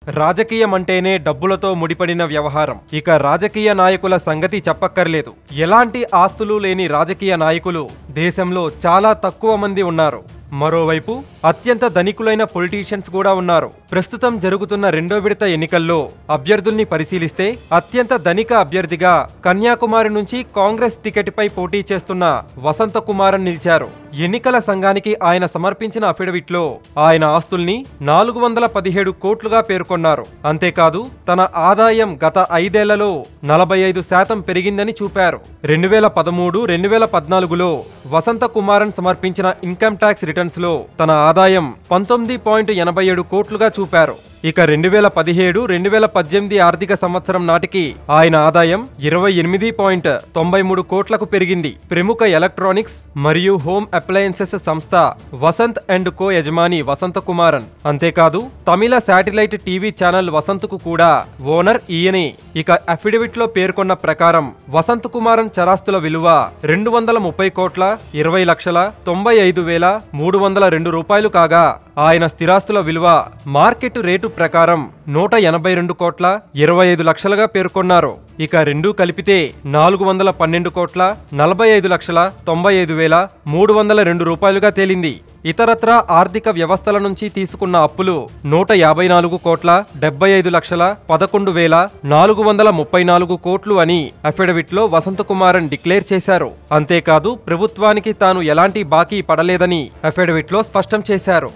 రాజకీయం అంటేనే డబ్బులతో ముడిపడిన వ్యవహారం ఇక రాజకీయ నాయకుల సంగతి చెప్పక్కర్లేదు ఎలాంటి ఆస్తులు లేని రాజకీయ నాయకులు దేశంలో చాలా తక్కువ మంది ఉన్నారు మరోవైపు అత్యంత ధనికులైన పొలిటీషియన్స్ కూడా ఉన్నారు ప్రస్తుతం జరుగుతున్న రెండో విడత ఎన్నికల్లో అభ్యర్థుల్ని పరిశీలిస్తే అత్యంత ధనిక అభ్యర్థిగా కన్యాకుమారి నుంచి కాంగ్రెస్ టికెట్పై పోటీ చేస్తున్న వసంత కుమారన్ నిలిచారు ఎన్నికల సంఘానికి ఆయన సమర్పించిన అఫిడవిట్లో ఆయన ఆస్తుల్ని నాలుగు వందల పదిహేడు కోట్లుగా పేర్కొన్నారు అంతేకాదు తన ఆదాయం గత ఐదేళ్లలో నలభై ఐదు శాతం పెరిగిందని చూపారు రెండు వేల పదమూడు రెండు వేల పద్నాలుగులో వసంత కుమారన్ సమర్పించిన ఇన్కమ్ ట్యాక్స్ రిటర్న్స్ లో తన ఆదాయం పంతొమ్మిది పాయింట్ ఎనభై ఏడు కోట్లుగా చూపారు ఇక రెండు వేల పదిహేడు రెండు వేల పద్దెనిమిది ఆర్థిక సంవత్సరం నాటికి ఆయన ఆదాయం ఇరవై ఎనిమిది పాయింట్ తొంభై మూడు కోట్లకు పెరిగింది ప్రముఖ ఎలక్ట్రానిక్స్ మరియు హోమ్ అప్లయన్సెస్ సంస్థ వసంత్ అండ్ కో యజమాని వసంత కుమారన్ అంతేకాదు తమిళ శాటిలైట్ టీవీ ఛానల్ వసంత్కు కూడా ఓనర్ ఈయనే ఇక అఫిడవిట్ లో పేర్కొన్న ప్రకారం వసంత్ కుమారన్ చరాస్తుల విలువ రెండు వందల ముప్పై కోట్ల ఇరవై లక్షల తొంభై ఐదు వేల మూడు వందల రెండు రూపాయలు కాగా ఆయన స్థిరాస్తుల విలువ మార్కెట్ రేటు ప్రకారం నూట ఎనభై రెండు కోట్ల ఇరవై ఐదు లక్షలుగా పేర్కొన్నారు ఇక రెండూ కలిపితే నాలుగు వందల పన్నెండు కోట్ల నలభై ఐదు లక్షల తొంభై ఐదు వేల మూడు వందల రెండు రూపాయలుగా తేలింది ఇతరత్ర ఆర్థిక వ్యవస్థల నుంచి తీసుకున్న అప్పులు నూట యాభై నాలుగు కోట్ల డెబ్బై ఐదు లక్షల పదకొండు వేల నాలుగు వందల ముప్పై నాలుగు కోట్లు అని అఫిడవిట్ లో వసంత కుమారన్ డిక్లేర్ చేశారు అంతేకాదు ప్రభుత్వానికి తాను ఎలాంటి బాకీ పడలేదని అఫిడవిట్ లో స్పష్టం చేశారు